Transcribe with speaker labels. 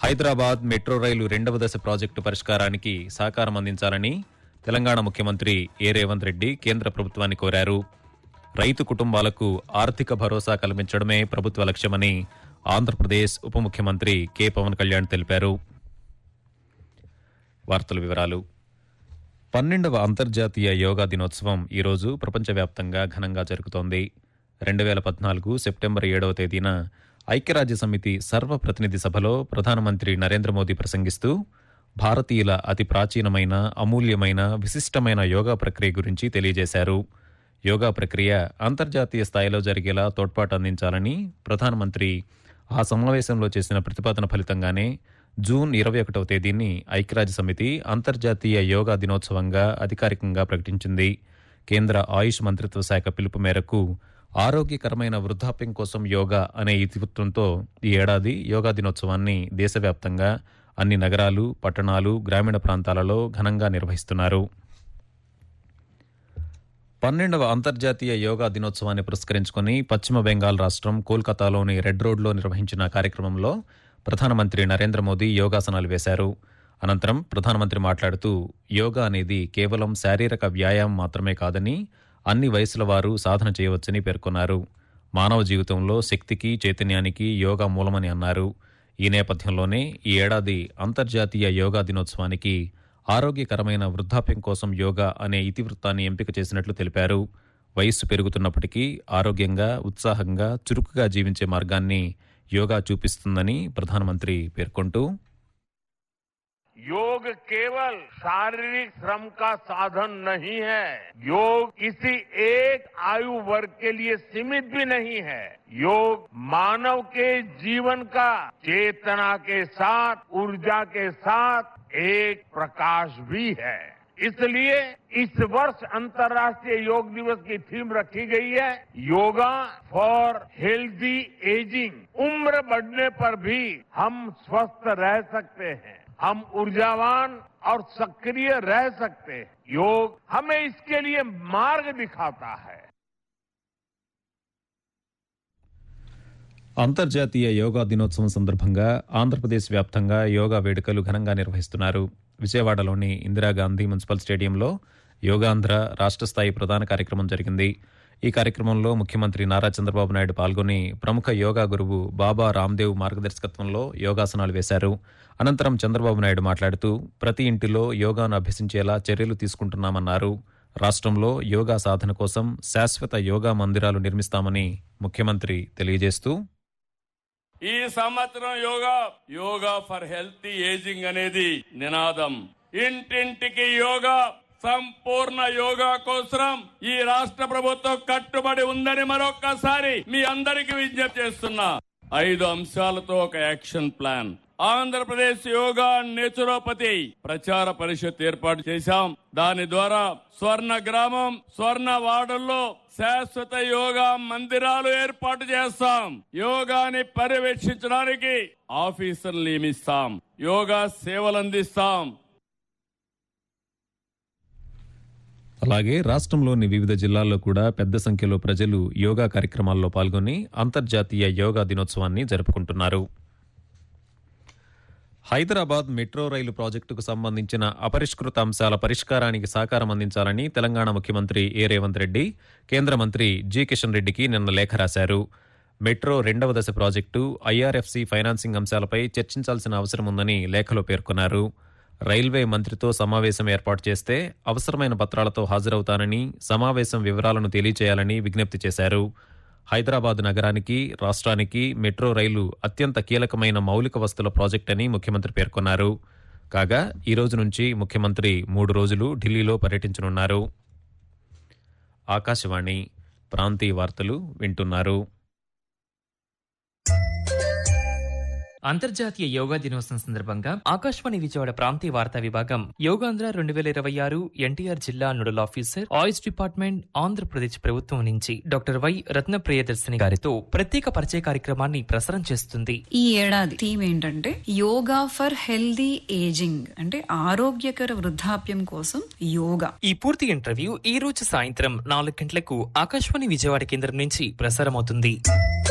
Speaker 1: Hyderabad metro రైలు రెండవ దశ project పరిష్కారానికి సహకారం అందించాలని తెలంగాణ ముఖ్యమంత్రి ఏ రేవంత్ రెడ్డి కేంద్ర ప్రభుత్వాన్ని కోరారు రైతు కుటుంబాలకు ఆర్థిక భరోసా కల్పించడమే ప్రభుత్వ లక్ష్యమని ఆంధ్రప్రదేశ్ ఉప ముఖ్యమంత్రి కె పవన్ కళ్యాణ్ తెలిపారు వార్తల వివరాలు పన్నెండవ అంతర్జాతీయ యోగా దినోత్సవం ఈరోజు ప్రపంచవ్యాప్తంగా ఘనంగా జరుగుతోంది రెండు వేల పద్నాలుగు సెప్టెంబర్ ఏడవ తేదీన ఐక్యరాజ్య సమితి సర్వప్రతినిధి సభలో ప్రధానమంత్రి నరేంద్ర మోదీ ప్రసంగిస్తూ భారతీయుల అతి ప్రాచీనమైన అమూల్యమైన విశిష్టమైన యోగా ప్రక్రియ గురించి తెలియజేశారు యోగా ప్రక్రియ అంతర్జాతీయ స్థాయిలో జరిగేలా తోడ్పాటు అందించాలని ప్రధానమంత్రి ఆ సమావేశంలో చేసిన ప్రతిపాదన ఫలితంగానే జూన్ ఇరవై ఒకటవ తేదీని ఐక్యరాజ్య సమితి అంతర్జాతీయ యోగా దినోత్సవంగా అధికారికంగా ప్రకటించింది కేంద్ర ఆయుష్ మంత్రిత్వ శాఖ పిలుపు మేరకు ఆరోగ్యకరమైన వృద్ధాప్యం కోసం యోగా అనే ఇతివృత్తంతో ఈ ఏడాది యోగా దినోత్సవాన్ని దేశవ్యాప్తంగా అన్ని నగరాలు పట్టణాలు గ్రామీణ ప్రాంతాలలో ఘనంగా నిర్వహిస్తున్నారు పన్నెండవ అంతర్జాతీయ యోగా దినోత్సవాన్ని పురస్కరించుకుని పశ్చిమ బెంగాల్ రాష్ట్రం కోల్కతాలోని రెడ్ రోడ్లో నిర్వహించిన కార్యక్రమంలో ప్రధానమంత్రి నరేంద్ర మోదీ యోగాసనాలు వేశారు అనంతరం ప్రధానమంత్రి మాట్లాడుతూ యోగా అనేది కేవలం శారీరక వ్యాయామం మాత్రమే కాదని అన్ని వయసుల వారు సాధన చేయవచ్చని పేర్కొన్నారు మానవ జీవితంలో శక్తికి చైతన్యానికి యోగా మూలమని అన్నారు ఈ నేపథ్యంలోనే ఈ ఏడాది అంతర్జాతీయ యోగా దినోత్సవానికి ఆరోగ్యకరమైన వృద్ధాప్యం కోసం యోగా అనే ఇతివృత్తాన్ని ఎంపిక చేసినట్లు తెలిపారు వయస్సు పెరుగుతున్నప్పటికీ ఆరోగ్యంగా ఉత్సాహంగా చురుకుగా జీవించే మార్గాన్ని యోగా చూపిస్తుందని ప్రధానమంత్రి పేర్కొంటూ
Speaker 2: योग केवल शारीरिक श्रम का साधन नहीं है योग किसी एक आयु वर्ग के लिए सीमित भी नहीं है योग मानव के जीवन का चेतना के साथ ऊर्जा के साथ एक प्रकाश भी है इसलिए इस वर्ष अंतर्राष्ट्रीय योग दिवस की थीम रखी गई है योगा फॉर हेल्दी एजिंग उम्र बढ़ने पर भी हम स्वस्थ रह सकते हैं हम ऊर्जावान और सक्रिय रह सकते हैं योग हमें इसके लिए मार्ग दिखाता है
Speaker 1: అంతర్జాతీయ యోగా దినోత్సవం సందర్భంగా ఆంధ్రప్రదేశ్ వ్యాప్తంగా యోగా వేడుకలు ఘనంగా నిర్వహిస్తున్నారు విజయవాడలోని ఇందిరాగాంధీ మున్సిపల్ స్టేడియంలో యోగాంధ్ర రాష్ట్ర స్థాయి ప్రధాన కార్యక్రమం జరిగింది ఈ కార్యక్రమంలో ముఖ్యమంత్రి నారా చంద్రబాబు నాయుడు పాల్గొని ప్రముఖ యోగా గురువు బాబా రామ్దేవ్ మార్గదర్శకత్వంలో యోగాసనాలు వేశారు అనంతరం చంద్రబాబు నాయుడు మాట్లాడుతూ ప్రతి ఇంటిలో యోగాను అభ్యసించేలా చర్యలు తీసుకుంటున్నామన్నారు రాష్ట్రంలో యోగా సాధన కోసం శాశ్వత యోగా మందిరాలు నిర్మిస్తామని ముఖ్యమంత్రి తెలియజేస్తూ
Speaker 3: ఈ సంవత్సరం yoga yoga for healthy ageing అనేది నినాదం ఇంటింటికి యోగా సంపూర్ణ యోగా కోసం ఈ రాష్ట్ర ప్రభుత్వం కట్టుబడి ఉందని మరొక్కసారి మీ అందరికీ విజ్ఞప్తి చేస్తున్నా ఐదు అంశాలతో ఒక action plan Andhra Pradesh yoga naturopathy ప్రచార పరిషత్ ఏర్పాటు చేశాం దాని ద్వారా స్వర్ణ గ్రామం స్వర్ణ వార్డుల్లో శాశ్వత యోగా మందిరాలు ఏర్పాటు చేస్తాం యోగాని పర్యవేక్షించడానికి ఆఫీసర్లు నియమిస్తాం యోగా సేవలు అందిస్తాం
Speaker 1: అలాగే రాష్ట్రంలోని వివిధ జిల్లాల్లో కూడా పెద్ద సంఖ్యలో ప్రజలు యోగా కార్యక్రమాల్లో పాల్గొని అంతర్జాతీయ యోగా దినోత్సవాన్ని జరుపుకుంటున్నారు హైదరాబాద్ మెట్రో రైలు ప్రాజెక్టుకు సంబంధించిన అపరిష్కృత అంశాల పరిష్కారానికి సహకారం అందించాలని తెలంగాణ ముఖ్యమంత్రి ఏ రేవంత్ రెడ్డి కేంద్ర మంత్రి జి కిషన్ రెడ్డికి నిన్న లేఖ రాశారు మెట్రో రెండవ దశ ప్రాజెక్టు ఐఆర్ఎఫ్సి ఫైనాన్సింగ్ అంశాలపై చర్చించాల్సిన అవసరం ఉందని లేఖలో పేర్కొన్నారు రైల్వే మంత్రితో సమావేశం ఏర్పాటు చేస్తే అవసరమైన పత్రాలతో హాజరవుతానని సమావేశం వివరాలను తెలియచేయాలని విజ్ఞప్తి చేశారు హైదరాబాద్ నగరానికి రాష్ట్రానికి మెట్రో రైలు అత్యంత కీలకమైన మౌలిక వస్తుల ప్రాజెక్ట్ అని ముఖ్యమంత్రి పేర్కొన్నారు కాగా ఈ రోజు నుంచి ముఖ్యమంత్రి మూడు రోజులు ఢిల్లీలో పర్యటించనున్నారు ఆకాశవాణి ప్రాంతీయ వార్తలు వింటున్నారు
Speaker 4: అంతర్జాతీయ యోగా దినోత్సవం సందర్భంగా ఆకాశవాణి విజయవాడ ప్రాంతీయ వార్తా విభాగం యోగాంధ్ర రెండు వేల ఇరవై ఆరు ఎన్టీఆర్ జిల్లా nodal officer AYUSH department Andhra Pradesh ప్రభుత్వం నుంచి డాక్టర్ వై రత్న ప్రియదర్శిని గారితో ప్రత్యేక పరిచయ కార్యక్రమాన్ని ప్రసారం చేస్తుంది
Speaker 5: ఈ ఏడాది థీమ్ ఏంటంటే యోగా ఫర్ హెల్దీ ఏజింగ్ అంటే ఆరోగ్యకర వృద్ధాప్యం కోసం యోగా
Speaker 4: ఈ పూర్తి ఇంటర్వ్యూ ఈ రోజు సాయంత్రం నాలుగు గంటలకు ఆకాశవాణి విజయవాడ కేంద్రం నుంచి ప్రసారమవుతుంది